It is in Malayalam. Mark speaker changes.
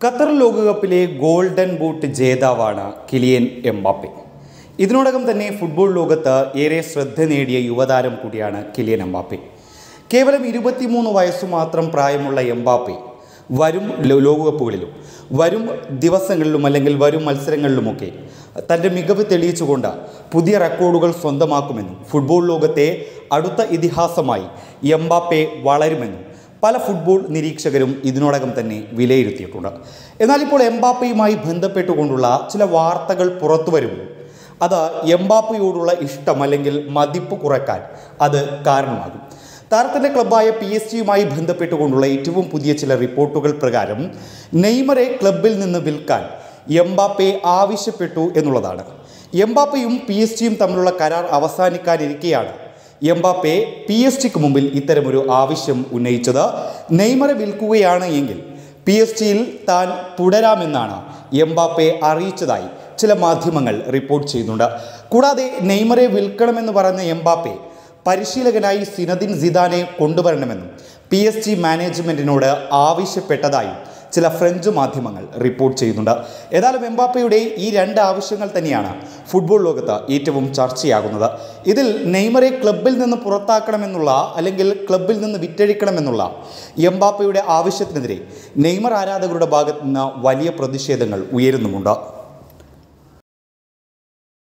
Speaker 1: ഖത്തർ ലോകകപ്പിലെ ഗോൾഡൻ ബൂട്ട് ജേതാവാണ് കിലിയൻ എംബാപ്പെ ഇതിനോടകം തന്നെ ഫുട്ബോൾ ലോകത്ത് ഏറെ ശ്രദ്ധ നേടിയ യുവതാരം കൂടിയാണ് കിലിയൻ എംബാപ്പെ കേവലം ഇരുപത്തിമൂന്ന് വയസ്സു മാത്രം പ്രായമുള്ള എംബാപ്പെ വരും ലോ- ലോകകപ്പുകളിലും വരും ദിവസങ്ങളിലും അല്ലെങ്കിൽ വരും മത്സരങ്ങളിലുമൊക്കെ തൻ്റെ മികവ് തെളിയിച്ചുകൊണ്ട് പുതിയ റെക്കോർഡുകൾ സ്വന്തമാക്കുമെന്നും ഫുട്ബോൾ ലോകത്തെ അടുത്ത ഇതിഹാസമായി എംബാപ്പെ വളരുമെന്നും പല ഫുട്ബോൾ നിരീക്ഷകരും ഇതിനോടകം തന്നെ വിലയിരുത്തിയിട്ടുണ്ട് എന്നാൽ ഇപ്പോൾ എംബാപ്പയുമായി ബന്ധപ്പെട്ടുകൊണ്ടുള്ള ചില വാർത്തകൾ പുറത്തു വരുമ്പോൾ അത് എംബാപ്പയോടുള്ള ഇഷ്ടം അല്ലെങ്കിൽ മതിപ്പ് കുറയ്ക്കാൻ അത് കാരണമാകും താരത്തിൻ്റെ ക്ലബ്ബായ പി എസ് ജിയുമായി ബന്ധപ്പെട്ടുകൊണ്ടുള്ള ഏറ്റവും പുതിയ ചില റിപ്പോർട്ടുകൾ പ്രകാരം നെയ്മറെ ക്ലബിൽ നിന്ന് വിൽക്കാൻ എംബാപ്പെ ആവശ്യപ്പെട്ടു എന്നുള്ളതാണ് എംബാപ്പയും പി എസ് ജിയും തമ്മിലുള്ള കരാർ അവസാനിക്കാനിരിക്കെയാണ് എംബാപ്പെ പി എസ് ടിക്ക് മുമ്പിൽ ഇത്തരമൊരു ആവശ്യം ഉന്നയിച്ചത് നെയ്മറെ വിൽക്കുകയാണ് എങ്കിൽ പി എസ് ടിയിൽ താൻ തുടരാമെന്നാണ് എംബാപ്പെ അറിയിച്ചതായി ചില മാധ്യമങ്ങൾ റിപ്പോർട്ട് ചെയ്യുന്നുണ്ട് കൂടാതെ നെയ്മറെ വിൽക്കണമെന്ന് പറഞ്ഞ എംബാപ്പെ പരിശീലകനായി സിനദിൻ സിദാനെ കൊണ്ടുവരണമെന്നും പി എസ് ജി മാനേജ്മെൻറ്റിനോട് ആവശ്യപ്പെട്ടതായും ചില ഫ്രഞ്ച് മാധ്യമങ്ങൾ റിപ്പോർട്ട് ചെയ്യുന്നുണ്ട് ഏതായാലും എംബാപ്പയുടെ ഈ രണ്ട് ആവശ്യങ്ങൾ തന്നെയാണ് ഫുട്ബോൾ ലോകത്ത് ഏറ്റവും ചർച്ചയാകുന്നത് ഇതിൽ നെയ്മറെ ക്ലബിൽ നിന്ന് പുറത്താക്കണമെന്നുള്ള അല്ലെങ്കിൽ ക്ലബിൽ നിന്ന് വിറ്റഴിക്കണമെന്നുള്ള എംബാപ്പയുടെ ആവശ്യത്തിനെതിരെ നെയ്മർ ആരാധകരുടെ ഭാഗത്ത് നിന്ന് വലിയ പ്രതിഷേധങ്ങൾ ഉയരുന്നുമുണ്ട്